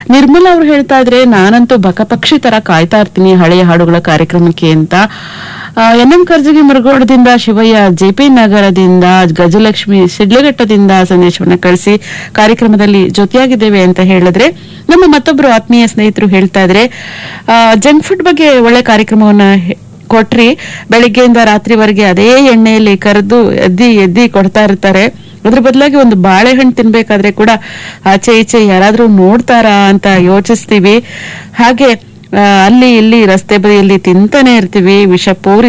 ನಿರ್ಮಲಾ ಅವ್ರು ಹೇಳ್ತಾ ಇದ್ರೆ ನಾನಂತೂ ಬಕಪಕ್ಷಿ ತರ ಕಾಯ್ತಾ ಇರ್ತೀನಿ ಹಳೆಯ ಹಾಡುಗಳ ಕಾರ್ಯಕ್ರಮಕ್ಕೆ ಅಂತ ಎನ್ ಎಂ ಕರ್ಜಗಿ ಮರಗೋಡದಿಂದ ಶಿವಯ್ಯ ಜೆಪಿ ನಗರದಿಂದ ಗಜಲಕ್ಷ್ಮಿ ಶಿಡ್ಲಘಟ್ಟದಿಂದ ಸಂದೇಶವನ್ನ ಕಳಿಸಿ ಕಾರ್ಯಕ್ರಮದಲ್ಲಿ ಜೊತೆಯಾಗಿದ್ದೇವೆ ಅಂತ ಹೇಳಿದ್ರೆ ನಮ್ಮ ಮತ್ತೊಬ್ರು ಆತ್ಮೀಯ ಸ್ನೇಹಿತರು ಹೇಳ್ತಾ ಇದ್ರೆ ಜಂಕ್ ಫುಡ್ ಬಗ್ಗೆ ಒಳ್ಳೆ ಕಾರ್ಯಕ್ರಮವನ್ನ ಹೆ- ಕೊಟ್ರಿ ಬೆಳಿಗ್ಗೆಯಿಂದ ರಾತ್ರಿವರೆಗೆ ಅದೇ ಎಣ್ಣೆಯಲ್ಲಿ ಕರೆದು ಎದ್ದಿ ಎದ್ದಿ ಕೊಡ್ತಾ ಇರ್ತಾರೆ ಅದ್ರ ಬದಲಾಗಿ ಒಂದು ಬಾಳೆಹಣ್ಣು ತಿನ್ಬೇಕಾದ್ರೆ ಕೂಡ ಆಚೆ ಈಚೆ ಯಾರಾದ್ರೂ ನೋಡ್ತಾರಾ ಅಂತ ಯೋಚಿಸ್ತೀವಿ ಹಾಗೆ ಆ, ಅಲ್ಲಿ ಇಲ್ಲಿ ರಸ್ತೆ ಬದಿಯಲ್ಲಿ ತಿಂತಾನೆ ಇರ್ತೀವಿ ವಿಷ ಪೂರಿ